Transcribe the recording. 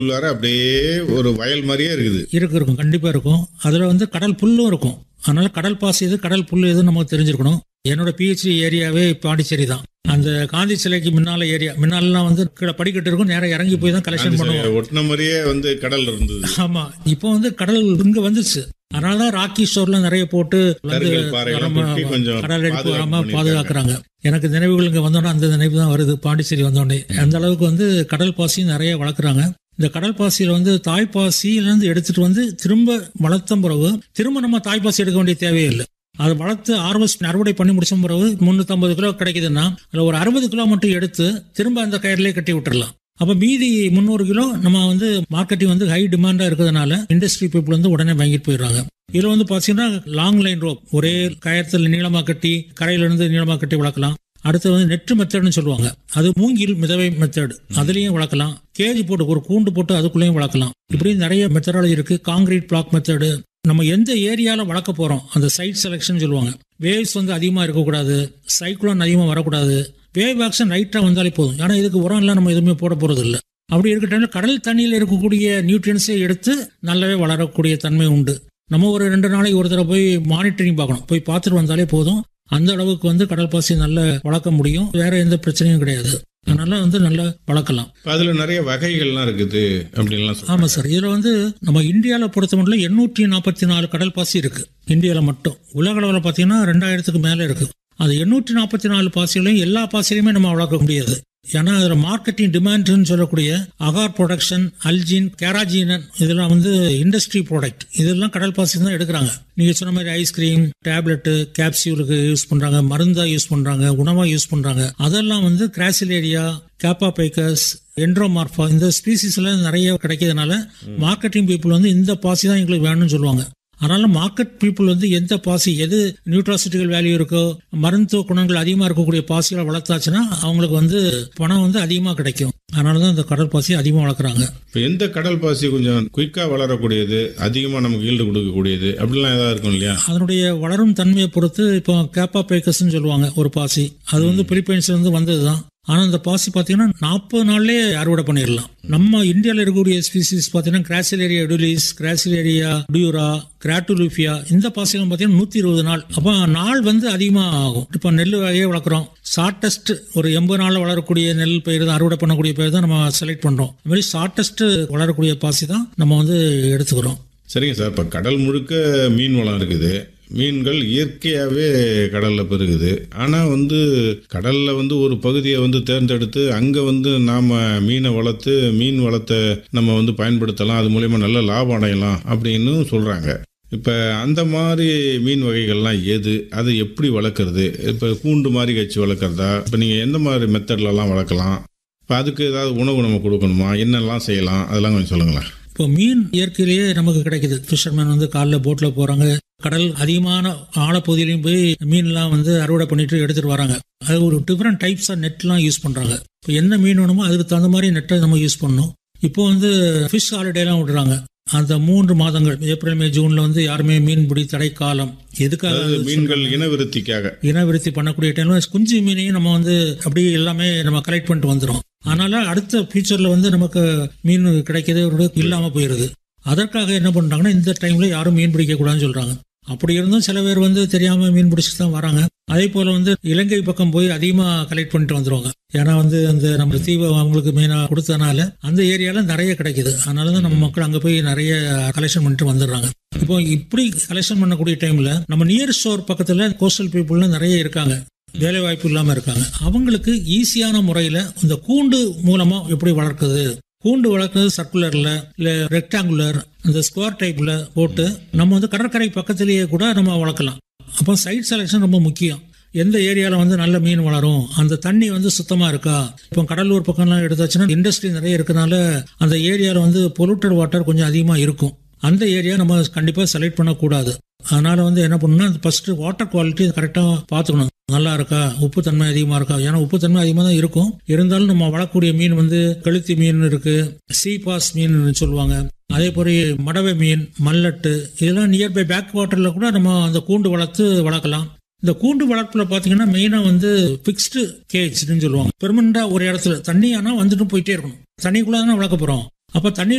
உள்ளார அப்படியே ஒரு வயல் மாதிரியே இருக்குது இருக்கு இருக்கும் கண்டிப்பா இருக்கும் அதுல வந்து கடல் புல்லும் இருக்கும் அதனால கடல் பாசி எது கடல் புல் எது நமக்கு தெரிஞ்சிருக்கணும் என்னோட பிஹெச்டி ஏரியாவே பாண்டிச்சேரி தான் அந்த காந்தி சிலைக்கு முன்னால ஏரியா முன்னாலலாம் வந்து கீழே படிக்கட்டு இருக்கும் நேரா இறங்கி போய் தான் கலெக்ஷன் பண்ணுவோம் ஒட்டின மாதிரியே வந்து கடல் இருந்தது ஆமா இப்போ வந்து கடல் இங்க வந்துருச்சு அதனாலதான் ராக்கி ஸ்டோர்லாம் நிறைய போட்டு வந்து கருங்கல் பாறையெல்லாம் நம்ம கொட்டி கொஞ்சம் கடல் அடிப்பு பாதுகாப்பு வராம பண்ணியிருக்காங்க. பாதுகாக்கிறாங்க எனக்கு நினைவுகள் இங்க வந்தோடனே அந்த நினைவு தான் வருது பாண்டிச்சேரி வந்தோடனே அந்த அளவுக்கு வந்து கடல் பாசியும் நிறைய வளர்க்குறாங்க இந்த கடல் பாசியில வந்து தாய்ப்பாசியில இருந்து எடுத்துட்டு வந்து திரும்ப வளர்த்த பிறகு திரும்ப நம்ம தாய்ப்பாசி எடுக்க வேண்டிய தேவையே இல்லை அதை வளர்த்து ஹார்வெஸ்ட் அறுவடை பண்ணி முடிச்ச பிறகு முந்நூற்றம்பது கிலோ கிடைக்குதுன்னா அதில் ஒரு அறுபது கிலோ மட்டும் எடுத்து திரும்ப அந்த கயிறுலேயே கட்டி விட்டுறலாம் அப்ப மீதி முந்நூறு கிலோ நம்ம வந்து மார்க்கெட்டிங் வந்து ஹை டிமாண்டா இருக்கிறதுனால இண்டஸ்ட்ரி பீப்புள் வந்து உடனே வாங்கிட்டு போயிடுறாங்க இதுல வந்து பாத்தீங்கன்னா லாங் லைன் ரோப் ஒரே கயத்துல நீளமா கட்டி கரையில இருந்து நீளமா கட்டி வளர்க்கலாம் அடுத்து வந்து நெட்டு மெத்தட்னு சொல்லுவாங்க அது மூங்கில் மிதவை மெத்தட் அதுலயும் வளர்க்கலாம் கேஜ் போட்டு ஒரு கூண்டு போட்டு அதுக்குள்ளேயும் வளர்க்கலாம் இப்படி நிறைய மெத்தடாலஜி இருக்கு காங்கிரீட் பிளாக் மெத்தடு நம்ம எந்த ஏரியால வளர்க்க போறோம் அந்த சைட் செலெக்ஷன் சொல்லுவாங்க வேவ்ஸ் வந்து அதிகமா இருக்கக்கூடாது சைக்ளோன் அதிகமா வரக்கூடாது வேவ் ஆக்ஷன் ரைட்டா வந்தாலே போதும் ஏன்னா இதுக்கு உரம் எல்லாம் நம்ம எதுவுமே போட போறது இல்ல அப்படி இருக்க டைம்ல கடல் தண்ணியில் இருக்கக்கூடிய நியூட்ரியன்ஸை எடுத்து நல்லாவே வளரக்கூடிய தன்மை உண்டு நம்ம ஒரு ரெண்டு நாளைக்கு ஒரு தடவை போய் மானிட்டரிங் பார்க்கணும் போய் பார்த்துட்டு வந்தாலே போதும் அந்த அளவுக்கு வந்து கடல் பாசி நல்லா வளர்க்க முடியும் வேற எந்த பிரச்சனையும் கிடையாது அதனால வந்து நல்லா வளர்க்கலாம் இப்ப அதுல நிறைய வகைகள்லாம் இருக்குது அப்படின்லாம் சொல்றாங்க. ஆமா சார் இதுல வந்து நம்ம இந்தியாவில பொறுத்த மட்டும் எண்ணூற்றி நாற்பத்தி நாலு கடல் பாசி இருக்கு இந்தியால மட்டும் உலக அளவில் பாத்தீங்கன்னா ரெண்டாயிரத்துக்கு மேல இருக்கு அது எண்ணூற்றி நாற்பத்தி நாலு பாசிகளையும் எல்லா பாசிலையுமே நம்ம வளர்க்க முடியாது ஏன்னா அதுல மார்க்கெட்டிங் டிமாண்ட்னு சொல்லக்கூடிய அகார் ப்ரொடக்ஷன் அல்ஜின் கேராஜினன் இதெல்லாம் வந்து இண்டஸ்ட்ரி ப்ராடக்ட் இதெல்லாம் கடல் பாசி தான் எடுக்கிறாங்க நீங்க சொன்ன மாதிரி ஐஸ்கிரீம் டேப்லெட் கேப்சியூலுக்கு யூஸ் பண்றாங்க மருந்தா யூஸ் பண்றாங்க உணவா யூஸ் பண்றாங்க அதெல்லாம் வந்து கிராசிலேரியா கேப்பா பைக்கஸ் என்ட்ரோமார்பா இந்த ஸ்பீசிஸ் எல்லாம் நிறைய கிடைக்கிறதுனால மார்க்கெட்டிங் பீப்புள் வந்து இந்த பாசி தான் எங்களுக்கு வேணும்னு சொல்லுவாங்க அதனால மார்க்கெட் பீப்புள் வந்து எந்த பாசி எது நியூட்ராசிட்டிகள் வேல்யூ இருக்கோ மருத்துவ குணங்கள் அதிகமா இருக்கக்கூடிய பாசிகளை வளர்த்தாச்சுன்னா அவங்களுக்கு வந்து பணம் வந்து அதிகமா கிடைக்கும் அதனாலதான் இந்த கடல் பாசி அதிகமா வளர்க்குறாங்க இப்ப எந்த கடல் பாசி கொஞ்சம் குயிக்கா வளரக்கூடியது அதிகமா நமக்கு ஈல்டு கொடுக்கக்கூடியது அப்படிலாம் ஏதாவது இருக்கும் இல்லையா அதனுடைய வளரும் தன்மையை பொறுத்து இப்போ கேப்பா பேக்கஸ்ன்னு சொல்லுவாங்க ஒரு பாசி அது வந்து பிலிப்பைன்ஸ்ல இருந்து வந்ததுதான் ஆனா இந்த பாசி பாத்தீங்கன்னா நாற்பது நாள்லயே அறுவடை பண்ணிடலாம் நம்ம இந்தியாவில் இருக்கக்கூடிய ஸ்பீசிஸ் பாத்தீங்கன்னா கிராசிலேரியா எடுலிஸ் கிராசிலேரியா டியூரா கிராட்டுலுஃபியா இந்த பாசிலாம் பாத்தீங்கன்னா நூத்தி இருபது நாள் அப்ப நாள் வந்து அதிகமா ஆகும் இப்ப நெல் வகையே வளர்க்குறோம் ஷார்டஸ்ட் ஒரு எண்பது நாள்ல வளரக்கூடிய நெல் பயிர் தான் அறுவடை பண்ணக்கூடிய பயிர் தான் நம்ம செலக்ட் பண்றோம் இந்த மாதிரி ஷார்டஸ்ட் வளரக்கூடிய பாசி தான் நம்ம வந்து எடுத்துக்கிறோம் சரிங்க சார் இப்ப கடல் முழுக்க மீன் வளம் இருக்குது மீன்கள் இயற்கையாகவே கடலில் பெருகுது ஆனால் வந்து கடலில் வந்து ஒரு பகுதியை வந்து தேர்ந்தெடுத்து அங்கே வந்து நாம் மீனை வளர்த்து மீன் வளத்தை நம்ம வந்து பயன்படுத்தலாம் அது மூலயமா நல்ல லாபம் அடையலாம் அப்படின்னு சொல்கிறாங்க இப்போ அந்த மாதிரி மீன் வகைகள்லாம் எது அதை எப்படி வளர்க்குறது இப்போ கூண்டு மாதிரி வச்சு வளர்க்குறதா இப்போ நீங்கள் எந்த மாதிரி மெத்தட்லலாம் வளர்க்கலாம் இப்போ அதுக்கு ஏதாவது உணவு நம்ம கொடுக்கணுமா என்னெல்லாம் செய்யலாம் அதெல்லாம் கொஞ்சம் சொல்லுங்களேன் இப்போ மீன் இயற்கையிலேயே நமக்கு கிடைக்குது ஃபிஷர்மேன் வந்து காலைல போட்ல போறாங்க கடல் அதிகமான ஆழப்பகுதியிலையும் போய் மீன்லாம் வந்து அறுவடை பண்ணிட்டு எடுத்துட்டு வராங்க அது ஒரு டிஃப்ரெண்ட் டைப்ஸ் ஆஃப் நெட்லாம் யூஸ் பண்றாங்க இப்போ என்ன மீன் வேணுமோ அதுக்கு தகுந்த மாதிரி நெட்டை நம்ம யூஸ் பண்ணணும் இப்போ வந்து ஃபிஷ் ஹாலிடேலாம் விடுறாங்க அந்த மூன்று மாதங்கள் ஏப்ரல் மே ஜூன்ல வந்து யாருமே மீன் பிடி தடை காலம் எதுக்காக அதாவது மீன்கள் இனவிருத்திக்காக இனவிருத்தி பண்ணக்கூடிய டைம்ல குஞ்சு மீனையும் நம்ம வந்து அப்படியே எல்லாமே நம்ம கலெக்ட் பண்ணிட்டு வந்துடும் அதனால அடுத்த ஃபியூச்சர்ல வந்து நமக்கு மீன் கிடைக்கிறது இல்லாம போயிருது அதற்காக என்ன பண்றாங்கன்னா இந்த டைம்ல யாரும் மீன் பிடிக்க கூடாதுன்னு சொல்றாங்க அப்படி இருந்தும் சில பேர் வந்து தெரியாம மீன் பிடிச்சிட்டு தான் வராங்க அதே போல வந்து இலங்கை பக்கம் போய் அதிகமா கலெக்ட் பண்ணிட்டு வந்துருவாங்க ஏன்னா வந்து அந்த நம்ம தீவை அவங்களுக்கு மெயினா கொடுத்ததுனால அந்த ஏரியால நிறைய கிடைக்குது அதனாலதான் நம்ம மக்கள் அங்க போய் நிறைய கலெக்ஷன் பண்ணிட்டு வந்துடுறாங்க இப்போ இப்படி கலெக்ஷன் பண்ணக்கூடிய டைம்ல நம்ம நியர் ஸ்டோர் பக்கத்துல கோஸ்டல் பீப்புள்லாம் நிறைய இருக்காங்க வேலை வாய்ப்பு இல்லாம இருக்காங்க அவங்களுக்கு ஈஸியான முறையில இந்த கூண்டு மூலமா எப்படி வளர்க்குது கூண்டு வளர்க்குறது சர்க்குலர்ல இல்ல ரெக்டாங்குலர் அந்த ஸ்கொயர் டைப்ல போட்டு நம்ம வந்து கடற்கரை பக்கத்திலேயே கூட நம்ம வளர்க்கலாம் அப்போ சைட் செலெக்ஷன் ரொம்ப முக்கியம் எந்த ஏரியால வந்து நல்ல மீன் வளரும் அந்த தண்ணி வந்து சுத்தமா இருக்கா இப்போ கடலூர் பக்கம்லாம் எடுத்தாச்சுன்னா இண்டஸ்ட்ரி நிறைய இருக்கனால அந்த ஏரியால வந்து பொல்யூட்டட் வாட்டர் கொஞ்சம் அதிகமா இருக்கும் அந்த ஏரியா நம்ம கண்டிப்பா செலக்ட் பண்ணக்கூடாது அதனால வந்து என்ன பண்ணணும்னா ஃபர்ஸ்ட் வாட்டர் குவாலிட்டி கரெக்டா பார்த்துக்கணும் நல்லா இருக்கா உப்பு தன்மை அதிகமா இருக்கா ஏன்னா உப்பு தன்மை அதிகமா தான் இருக்கும் இருந்தாலும் நம்ம வளர்க்கக்கூடிய மீன் வந்து கழுத்தி மீன் இருக்கு சீபாஸ் மீன் சொல்லுவாங்க அதே போல மடவை மீன் மல்லட்டு இதெல்லாம் நியர்பை பேக் வாட்டர்ல கூட நம்ம அந்த கூண்டு வளர்த்து வளர்க்கலாம் இந்த கூண்டு வளர்ப்புல பாத்தீங்கன்னா மெயினா வந்து பிக்ஸ்டு கேஜ்னு சொல்லுவாங்க பெர்மனண்டா ஒரு இடத்துல தண்ணி ஆனா வந்துட்டு போயிட்டே இருக்கணும் தண்ணிக்குள்ள தானே வளர்க்க போறோம் அப்போ தண்ணி